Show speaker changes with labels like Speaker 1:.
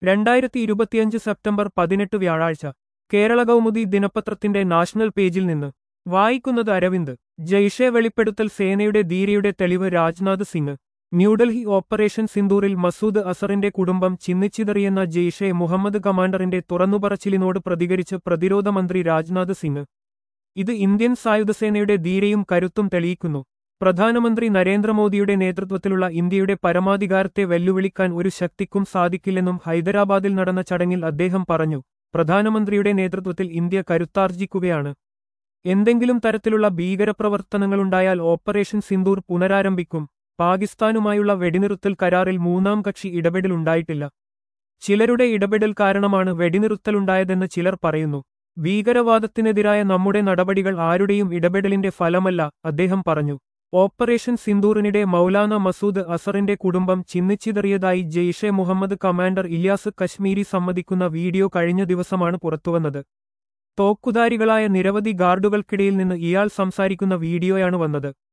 Speaker 1: രണ്ടായിരത്തി ഇരുപത്തിയഞ്ച് സെപ്റ്റംബർ പതിനെട്ട് വ്യാഴാഴ്ച കേരള കൗമുദി ദിനപത്രത്തിന്റെ നാഷണൽ പേജിൽ നിന്ന് വായിക്കുന്നത് അരവിന്ദ് ജയ്ഷെ വെളിപ്പെടുത്തൽ സേനയുടെ ധീരയുടെ തെളിവ് രാജ്നാഥ് സിംഗ് ന്യൂഡൽഹി ഓപ്പറേഷൻ സിന്ദൂറിൽ മസൂദ് അസറിന്റെ കുടുംബം ചിന്നിച്ചിതറിയെന്ന ജെയ്ഷെ മുഹമ്മദ് കമാൻഡറിന്റെ തുറന്നുപറച്ചിലിനോട് പ്രതികരിച്ച് പ്രതിരോധ മന്ത്രി രാജ്നാഥ് സിംഗ് ഇത് ഇന്ത്യൻ സായുധസേനയുടെ ധീരയും കരുത്തും തെളിയിക്കുന്നു പ്രധാനമന്ത്രി നരേന്ദ്രമോദിയുടെ നേതൃത്വത്തിലുള്ള ഇന്ത്യയുടെ പരമാധികാരത്തെ വെല്ലുവിളിക്കാൻ ഒരു ശക്തിക്കും സാധിക്കില്ലെന്നും ഹൈദരാബാദിൽ നടന്ന ചടങ്ങിൽ അദ്ദേഹം പറഞ്ഞു പ്രധാനമന്ത്രിയുടെ നേതൃത്വത്തിൽ ഇന്ത്യ കരുത്താർജിക്കുകയാണ് എന്തെങ്കിലും തരത്തിലുള്ള ഭീകരപ്രവർത്തനങ്ങളുണ്ടായാൽ ഓപ്പറേഷൻ സിന്ദൂർ പുനരാരംഭിക്കും പാകിസ്ഥാനുമായുള്ള വെടിനിറുത്തൽ കരാറിൽ മൂന്നാം കക്ഷി ഇടപെടലുണ്ടായിട്ടില്ല ചിലരുടെ ഇടപെടൽ കാരണമാണ് വെടിനിറുത്തലുണ്ടായതെന്ന് ചിലർ പറയുന്നു ഭീകരവാദത്തിനെതിരായ നമ്മുടെ നടപടികൾ ആരുടെയും ഇടപെടലിന്റെ ഫലമല്ല അദ്ദേഹം പറഞ്ഞു ഓപ്പറേഷൻ സിന്ദൂറിനിടെ മൗലാന മസൂദ് അസറിന്റെ കുടുംബം ചിന്നിച്ചിതറിയതായി ജെയ്ഷെ മുഹമ്മദ് കമാൻഡർ ഇല്യാസ് കശ്മീരി സമ്മതിക്കുന്ന വീഡിയോ കഴിഞ്ഞ ദിവസമാണ് പുറത്തുവന്നത് തോക്കുധാരികളായ നിരവധി ഗാർഡുകൾക്കിടയിൽ നിന്ന് ഇയാൾ സംസാരിക്കുന്ന വീഡിയോയാണ് വന്നത്